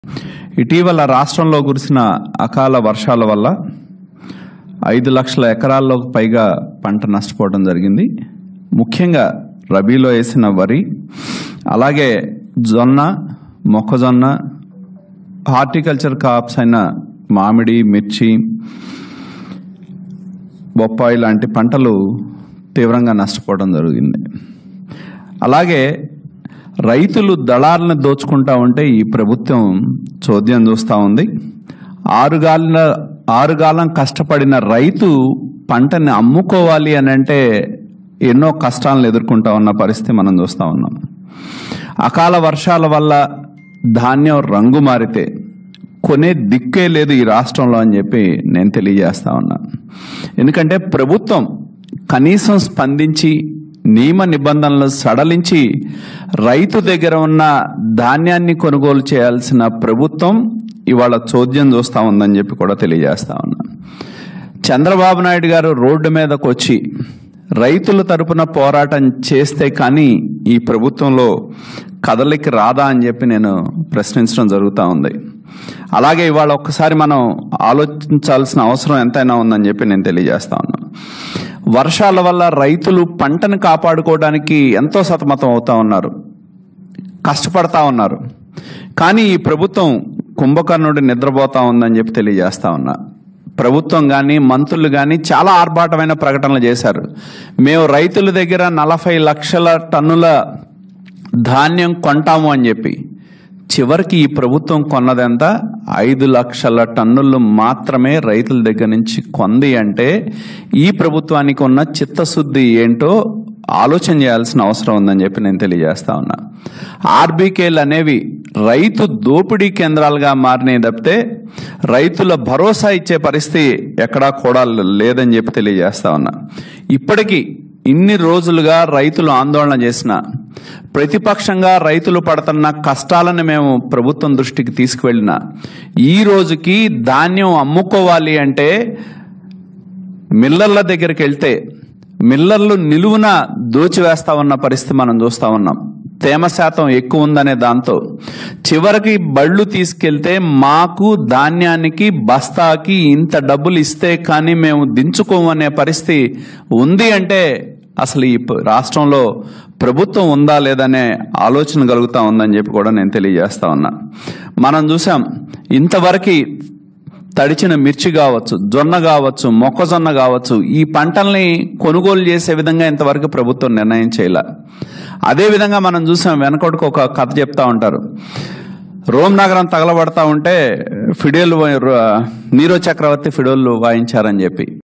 ఇటీవల రాష్ట్రంలో కురిసిన అకాల వర్షాల వల్ల ఐదు లక్షల ఎకరాల్లోకి పైగా పంట నష్టపోవడం జరిగింది ముఖ్యంగా రబీలో వేసిన వరి అలాగే జొన్న మొక్కజొన్న హార్టికల్చర్ కాప్స్ అయిన మామిడి మిర్చి బొప్పాయి లాంటి పంటలు తీవ్రంగా నష్టపోవడం జరిగింది అలాగే రైతులు దళాలను దోచుకుంటా ఉంటే ఈ ప్రభుత్వం చోద్యం చూస్తూ ఉంది ఆరుగాల ఆరుగాలం కష్టపడిన రైతు పంటని అమ్ముకోవాలి అని అంటే ఎన్నో కష్టాలను ఎదుర్కొంటా ఉన్న పరిస్థితి మనం చూస్తూ ఉన్నాం అకాల వర్షాల వల్ల ధాన్యం రంగు మారితే కొనే దిక్కే లేదు ఈ రాష్ట్రంలో అని చెప్పి నేను తెలియజేస్తా ఉన్నా ఎందుకంటే ప్రభుత్వం కనీసం స్పందించి నియమ నిబంధనలు సడలించి రైతు దగ్గర ఉన్న ధాన్యాన్ని కొనుగోలు చేయాల్సిన ప్రభుత్వం ఇవాళ చోద్యం చూస్తా ఉందని చెప్పి కూడా తెలియజేస్తా ఉన్నా చంద్రబాబు నాయుడు గారు రోడ్డు మీదకు వచ్చి రైతుల తరపున పోరాటం చేస్తే కానీ ఈ ప్రభుత్వంలో కదలికి రాదా అని చెప్పి నేను ప్రశ్నించడం జరుగుతూ ఉంది అలాగే ఇవాళ ఒక్కసారి మనం ఆలోచించాల్సిన అవసరం ఎంతైనా ఉందని చెప్పి నేను తెలియజేస్తా ఉన్నాను వర్షాల వల్ల రైతులు పంటను కాపాడుకోవడానికి ఎంతో సతమతం అవుతా ఉన్నారు కష్టపడతా ఉన్నారు కానీ ఈ ప్రభుత్వం కుంభకర్ణుడు నిద్రపోతా ఉందని చెప్పి తెలియజేస్తా ఉన్నా ప్రభుత్వం కానీ మంత్రులు కానీ చాలా ఆర్భాటమైన ప్రకటనలు చేశారు మేము రైతుల దగ్గర నలభై లక్షల టన్నుల ధాన్యం కొంటాము అని చెప్పి చివరికి ఈ ప్రభుత్వం కొన్నదెంత ఐదు లక్షల టన్నులు మాత్రమే రైతుల దగ్గర నుంచి కొంది అంటే ఈ ప్రభుత్వానికి ఉన్న చిత్తశుద్ధి ఏంటో ఆలోచన చేయాల్సిన అవసరం ఉందని చెప్పి నేను తెలియజేస్తా ఉన్నా ఆర్బీకేలు అనేవి రైతు దోపిడీ కేంద్రాలుగా మారినాయి తప్పితే రైతుల భరోసా ఇచ్చే పరిస్థితి ఎక్కడా కూడా లేదని చెప్పి తెలియజేస్తా ఉన్నా ఇప్పటికీ ఇన్ని రోజులుగా రైతులు ఆందోళన చేసిన ప్రతిపక్షంగా రైతులు పడుతున్న కష్టాలను మేము ప్రభుత్వం దృష్టికి తీసుకువెళ్ళిన ఈ రోజుకి ధాన్యం అమ్ముకోవాలి అంటే మిల్లర్ల దగ్గరికి వెళ్తే మిల్లర్లు నిలువున దోచివేస్తా ఉన్న పరిస్థితి మనం చూస్తా ఉన్నాం తేమ శాతం ఎక్కువ ఉందనే దాంతో చివరికి బళ్ళు తీసుకెళ్తే మాకు ధాన్యానికి బస్తాకి ఇంత డబ్బులు ఇస్తే కానీ మేము దించుకోమనే పరిస్థితి ఉంది అంటే అసలు ఈ ప- రాష్ట్రంలో ప్రభుత్వం ఉందా లేదనే ఆలోచన కలుగుతా ఉందని చెప్పి కూడా నేను తెలియజేస్తా ఉన్నా మనం చూసాం ఇంతవరకు తడిచిన మిర్చి కావచ్చు జొన్న కావచ్చు మొక్కజొన్న కావచ్చు ఈ పంటల్ని కొనుగోలు చేసే విధంగా ఇంతవరకు ప్రభుత్వం నిర్ణయం చేయాల అదే విధంగా మనం చూసాం వెనకటికి ఒక కథ చెప్తా ఉంటారు రోమ్ నగరం తగలబడతా ఉంటే ఫిడేల్ నీరో చక్రవర్తి ఫిడోల్ వాయించారని చెప్పి